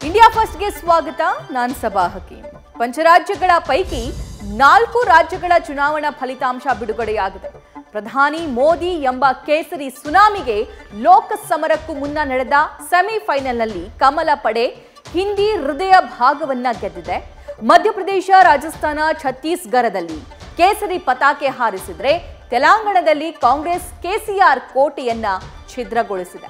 India ಫಸ್ಟ್ಗೆ ಸ್ವಾಗತ ನಾನು ಸಬಾ ಹಕೀಂ ಪಂಚರಾಜ್ಯಗಳ ಪೈಕಿ ನಾಲ್ಕು ರಾಜ್ಯಗಳ ಚುನಾವಣಾ ಫಲಿತಾಂಶ ಬಿಡುಗಡೆಯಾಗಿದೆ ಪ್ರಧಾನಿ ಮೋದಿ ಎಂಬ ಕೇಸರಿ ಸುನಾಮಿಗೆ ಲೋಕಸಮರಕ್ಕೂ ಮುನ್ನ ನಡೆದ ಸೆಮಿಫೈನಲ್ನಲ್ಲಿ ಕಮಲ ಪಡೆ ಹಿಂದಿ ಹೃದಯ ಭಾಗವನ್ನ ಗೆದ್ದಿದೆ ಮಧ್ಯಪ್ರದೇಶ ರಾಜಸ್ಥಾನ ಛತ್ತೀಸ್ಗಢದಲ್ಲಿ ಕೇಸರಿ ಪತಾಕೆ ಹಾರಿಸಿದ್ರೆ ತೆಲಂಗಾಣದಲ್ಲಿ ಕಾಂಗ್ರೆಸ್ ಕೆಸಿಆರ್ ಕೋಟೆಯನ್ನ ಛಿದ್ರಗೊಳಿಸಿದೆ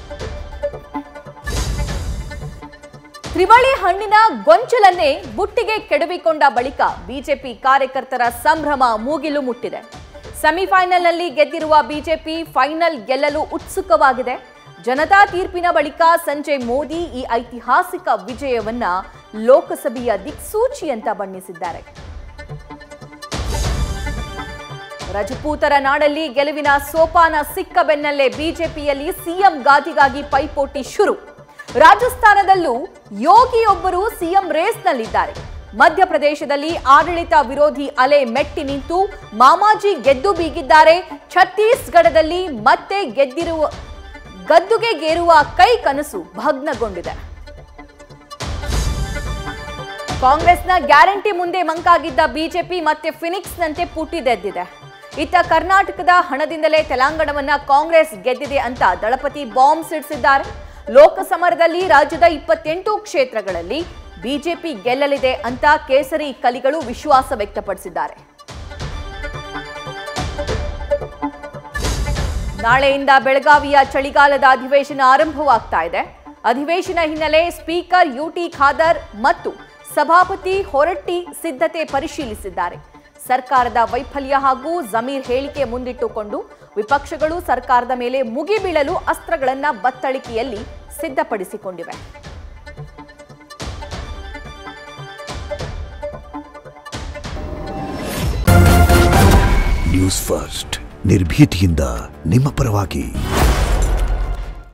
ತ್ರಿವಳಿ ಹಣ್ಣಿನ ಗೊಂಚಲನ್ನೇ ಬುಟ್ಟಿಗೆ ಕೆಡವಿಕೊಂಡ ಬಳಿಕ ಬಿಜೆಪಿ ಕಾರ್ಯಕರ್ತರ ಸಂಭ್ರಮ ಮೂಗಿಲು ಮುಟ್ಟಿದೆ ಸೆಮಿಫೈನಲ್ನಲ್ಲಿ ಗೆದ್ದಿರುವ ಬಿಜೆಪಿ ಫೈನಲ್ ಗೆಲ್ಲಲು ಉತ್ಸುಕವಾಗಿದೆ ಜನತಾ ತೀರ್ಪಿನ ಬಳಿಕ ಸಂಜೆ ಮೋದಿ ಈ ಐತಿಹಾಸಿಕ ವಿಜಯವನ್ನ ಲೋಕಸಭೆಯ ದಿಕ್ಸೂಚಿ ಅಂತ ಬಣ್ಣಿಸಿದ್ದಾರೆ ರಜಪೂತರ ನಾಡಲ್ಲಿ ಗೆಲುವಿನ ಸೋಪಾನ ಸಿಕ್ಕ ಬೆನ್ನಲ್ಲೇ ಬಿಜೆಪಿಯಲ್ಲಿ ಸಿಎಂ ಗಾದಿಗಾಗಿ ಪೈಪೋಟಿ ಶುರು ರಾಜಸ್ಥಾನದಲ್ಲೂ ಯೋಗಿಯೊಬ್ಬರು ಸಿಎಂ ರೇಸ್ನಲ್ಲಿದ್ದಾರೆ ಮಧ್ಯಪ್ರದೇಶದಲ್ಲಿ ಆಡಳಿತ ವಿರೋಧಿ ಅಲೆ ಮೆಟ್ಟಿ ನಿಂತು ಮಾಮಾಜಿ ಗೆದ್ದು ಬೀಗಿದ್ದಾರೆ ಛತ್ತೀಸ್ಗಢದಲ್ಲಿ ಮತ್ತೆ ಗೆದ್ದಿರುವ ಗದ್ದುಗೆಗೇರುವ ಕೈ ಕನಸು ಭಗ್ನಗೊಂಡಿದೆ ಕಾಂಗ್ರೆಸ್ನ ಗ್ಯಾರಂಟಿ ಮುಂದೆ ಮಂಕಾಗಿದ್ದ ಬಿಜೆಪಿ ಮತ್ತೆ ಫಿನಿಕ್ಸ್ನಂತೆ ಪುಟಿದೆದ್ದಿದೆ ಇತ್ತ ಕರ್ನಾಟಕದ ಹಣದಿಂದಲೇ ತೆಲಂಗಾಣವನ್ನ ಕಾಂಗ್ರೆಸ್ ಗೆದ್ದಿದೆ ಅಂತ ದಳಪತಿ ಬಾಂಬ್ ಸಿಡಿಸಿದ್ದಾರೆ ಲೋಕಸಮರದಲ್ಲಿ ರಾಜ್ಯದ ಇಪ್ಪತ್ತೆಂಟು ಕ್ಷೇತ್ರಗಳಲ್ಲಿ ಬಿಜೆಪಿ ಗೆಲ್ಲಲಿದೆ ಅಂತ ಕೇಸರಿ ಕಲಿಗಳು ವಿಶ್ವಾಸ ವ್ಯಕ್ತಪಡಿಸಿದ್ದಾರೆ ನಾಳೆಯಿಂದ ಬೆಳಗಾವಿಯ ಚಳಿಗಾಲದ ಅಧಿವೇಶನ ಆರಂಭವಾಗ್ತಾ ಇದೆ ಅಧಿವೇಶನ ಹಿನ್ನೆಲೆ ಸ್ಪೀಕರ್ ಯುಟಿ ಖಾದರ್ ಮತ್ತು ಸಭಾಪತಿ ಹೊರಟ್ಟಿ ಸಿದ್ಧತೆ ಪರಿಶೀಲಿಸಿದ್ದಾರೆ ಸರ್ಕಾರದ ವೈಫಲ್ಯ ಹಾಗೂ ಜಮೀರ್ ಹೇಳಿಕೆ ಮುಂದಿಟ್ಟುಕೊಂಡು ವಿಪಕ್ಷಗಳು ಸರ್ಕಾರದ ಮೇಲೆ ಮುಗಿಬೀಳಲು ಅಸ್ತ್ರಗಳನ್ನ ಬತ್ತಳಿಕೆಯಲ್ಲಿ ಸಿದ್ಧಪಡಿಸಿಕೊಂಡಿವೆ ನ್ಯೂಸ್ ಫಸ್ಟ್ ನಿರ್ಭೀತಿಯಿಂದ ನಿಮ್ಮ ಪರವಾಗಿ